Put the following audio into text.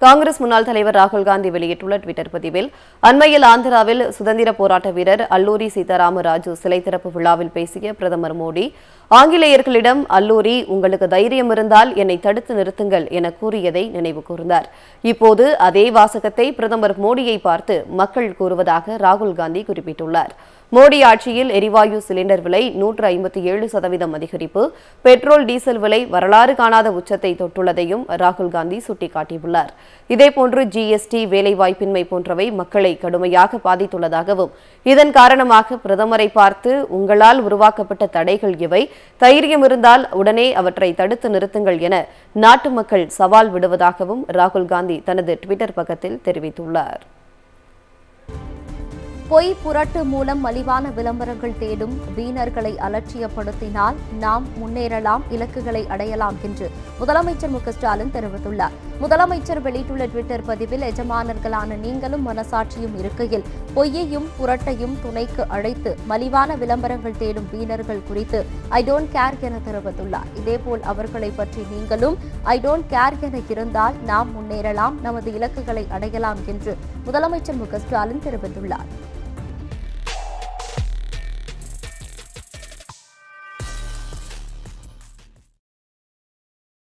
காங்கிரஸ் முன்னாள் தலைவர் ராகுல் காந்தி வெளியிட்டுள்ள டுவிட்டர் பதிவில் அண்மையில் ஆந்திராவில் சுதந்திர போராட்ட வீரர் அல்லூரி சீதாராம ராஜு சிலை திறப்பு விழாவில் பேசிய பிரதமர் மோடி ஆங்கிலேயர்களிடம் அல்லூரி உங்களுக்கு தைரியம் இருந்தால் என்னை தடுத்து நிறுத்துங்கள் என கூறியதை நினைவு கூர்ந்தார் இப்போது அதே வாசகத்தை பிரதமர் மோடியை பார்த்து மக்கள் கூறுவதாக ராகுல் காந்தி குறிப்பிட்டுள்ளார் மோடி ஆட்சியில் எரிவாயு சிலிண்டர் விலை நூற்று ஐம்பத்தி ஏழு சதவீதம் அதிகரிப்பு பெட்ரோல் டீசல் விலை வரலாறு காணாத உச்சத்தை தொட்டுள்ளதையும் ராகுல் காந்தி சுட்டிக்காட்டியுள்ளார் இதேபோன்று ஜிஎஸ்டி வேலைவாய்ப்பின்மை போன்றவை மக்களை கடுமையாக பாதித்துள்ளதாகவும் இதன் காரணமாக பிரதமரை பார்த்து உங்களால் உருவாக்கப்பட்ட தடைகள் இவை தைரியம் இருந்தால் உடனே அவற்றை தடுத்து நிறுத்துங்கள் என நாட்டு மக்கள் சவால் விடுவதாகவும் ராகுல் காந்தி தனது ட்விட்டர் பக்கத்தில் தெரிவித்துள்ளார் பொய் புரட்டு மூலம் மலிவான விளம்பரங்கள் தேடும் வீணர்களை அலட்சியப்படுத்தினால் நாம் முன்னேறலாம் இலக்குகளை அடையலாம் என்று முதலமைச்சர் மு க ஸ்டாலின் தெரிவித்துள்ளார் முதலமைச்சர் வெளியிட்டுள்ள ட்விட்டர் பதிவில் எஜமானர்களான நீங்களும் மனசாட்சியும் இருக்கையில் பொய்யையும் புரட்டையும் துணைக்கு அழைத்து மலிவான விளம்பரங்கள் தேடும் வீணர்கள் குறித்து ஐ டோன்ட் கேர் என தெரிவித்துள்ளார் இதேபோல் அவர்களை பற்றி நீங்களும் ஐ டோன்ட் கேர் என இருந்தால் நாம் முன்னேறலாம் நமது இலக்குகளை அடையலாம் என்று முதலமைச்சர் மு க ஸ்டாலின் தெரிவித்துள்ளார்